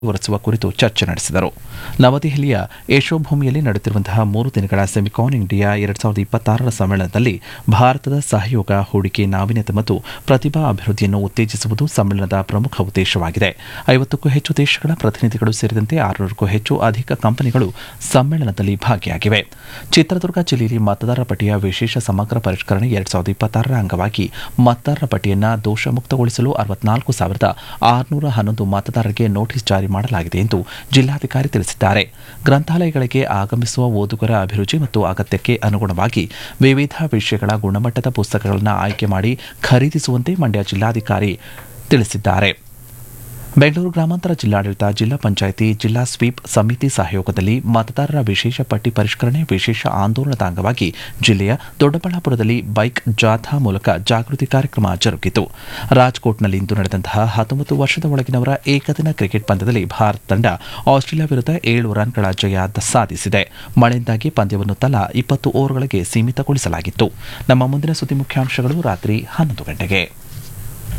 ಮುಂದುವರೆಸುವ ಕುರಿತು ಚರ್ಚೆ ನಡೆಸಿದರು ನವದೆಹಲಿಯ ಯಶೋಭೂಮಿಯಲ್ಲಿ ನಡೆಯುತ್ತಿರುವಂತಹ ಮೂರು ದಿನಗಳ ಸೆಮಿಕಾನ್ ಇಂಡಿಯಾ ಎರಡ್ ಸಾವಿರದ ಇಪ್ಪತ್ತಾರರ ಸಮ್ಮೇಳನದಲ್ಲಿ ಭಾರತದ ಸಹಯೋಗ ಹೂಡಿಕೆ ನಾವೀನ್ಯತೆ ಮತ್ತು ಪ್ರತಿಭಾ ಅಭಿವೃದ್ಧಿಯನ್ನು ಉತ್ತೇಜಿಸುವುದು ಸಮ್ಮೇಳನದ ಪ್ರಮುಖ ಉದ್ದೇಶವಾಗಿದೆ ಐವತ್ತಕ್ಕೂ ಹೆಚ್ಚು ದೇಶಗಳ ಪ್ರತಿನಿಧಿಗಳು ಸೇರಿದಂತೆ ಆರುನೂರಕ್ಕೂ ಹೆಚ್ಚು ಅಧಿಕ ಕಂಪನಿಗಳು ಸಮ್ಮೇಳನದಲ್ಲಿ ಭಾಗಿಯಾಗಿವೆ ಚಿತ್ರದುರ್ಗ ಜಿಲ್ಲೆಯಲ್ಲಿ ಮತದಾರರ ಪಟ್ಟಿಯ ವಿಶೇಷ ಸಮಗ್ರ ಪರಿಷ್ಕರಣೆ ಎರಡ್ ಸಾವಿರದ ಇಪ್ಪತ್ತಾರರ ಅಂಗವಾಗಿ ಮತದಾರರ ಪಟ್ಟಿಯನ್ನು ದೋಷಮುಕ್ತಗೊಳಿಸಲು ಅರವತ್ನಾಲ್ಕು ಸಾವಿರದ ಆರುನೂರ ಹನ್ನೊಂದು ಮತದಾರರಿಗೆ ನೋಟಿಸ್ ಜಾರಿ ಮಾಡಲಾಗಿದೆ ಎಂದು ಜಿಲ್ಲಾಧಿಕಾರಿ ತಿಳಿಸಿದ್ದಾರೆ ಗ್ರಂಥಾಲಯಗಳಿಗೆ ಆಗಮಿಸುವ ಓದುಗರ ಅಭಿರುಚಿ ಮತ್ತು ಅಗತ್ಯಕ್ಕೆ ಅನುಗುಣವಾಗಿ ವಿವಿಧ ವಿಷಯಗಳ ಗುಣಮಟ್ಟದ ಪುಸ್ತಕಗಳನ್ನು ಆಯ್ಕೆ ಮಾಡಿ ಖರೀದಿಸುವಂತೆ ಮಂಡ್ಯ ಜಿಲ್ಲಾಧಿಕಾರಿ ತಿಳಿಸಿದ್ದಾರೆ ಬೆಂಗಳೂರು ಗ್ರಾಮಾಂತರ ಜಿಲ್ಲಾಡಳಿತ ಜಿಲ್ಲಾ ಪಂಚಾಯಿತಿ ಜಿಲ್ಲಾ ಸ್ವೀಪ್ ಸಮಿತಿ ಸಹಯೋಗದಲ್ಲಿ ಮತದಾರರ ವಿಶೇಷ ಪಟ್ಟಿ ಪರಿಷ್ಕರಣೆ ವಿಶೇಷ ಆಂದೋಲನದ ಅಂಗವಾಗಿ ಜಿಲ್ಲೆಯ ದೊಡ್ಡಬಳ್ಳಾಪುರದಲ್ಲಿ ಬೈಕ್ ಜಾಥಾ ಮೂಲಕ ಜಾಗೃತಿ ಕಾರ್ಯಕ್ರಮ ಜರುಗಿತು ರಾಜ್ಕೋಟ್ನಲ್ಲಿಂದು ನಡೆದಂತಹ ಹತ್ತೊಂಬತ್ತು ವರ್ಷದ ಒಳಗಿನವರ ಏಕದಿನ ಕ್ರಿಕೆಟ್ ಪಂದ್ಯದಲ್ಲಿ ಭಾರತ ತಂಡ ಆಸ್ಟ್ರೇಲಿಯಾ ವಿರುದ್ಧ ಏಳು ರನ್ಗಳ ಜಯ ಸಾಧಿಸಿದೆ ಮಳೆಯಿಂದಾಗಿ ಪಂದ್ಯವನ್ನು ತಲಾ ಇಪ್ಪತ್ತು ಓವರ್ಗಳಿಗೆ ಸೀಮಿತಗೊಳಿಸಲಾಗಿತ್ತು ನಮ್ಮ ಮುಂದಿನ ಸುದ್ದಿ ಮುಖ್ಯಾಂಶಗಳು ರಾತ್ರಿ ಹನ್ನೊಂದು ಗಂಟೆಗೆ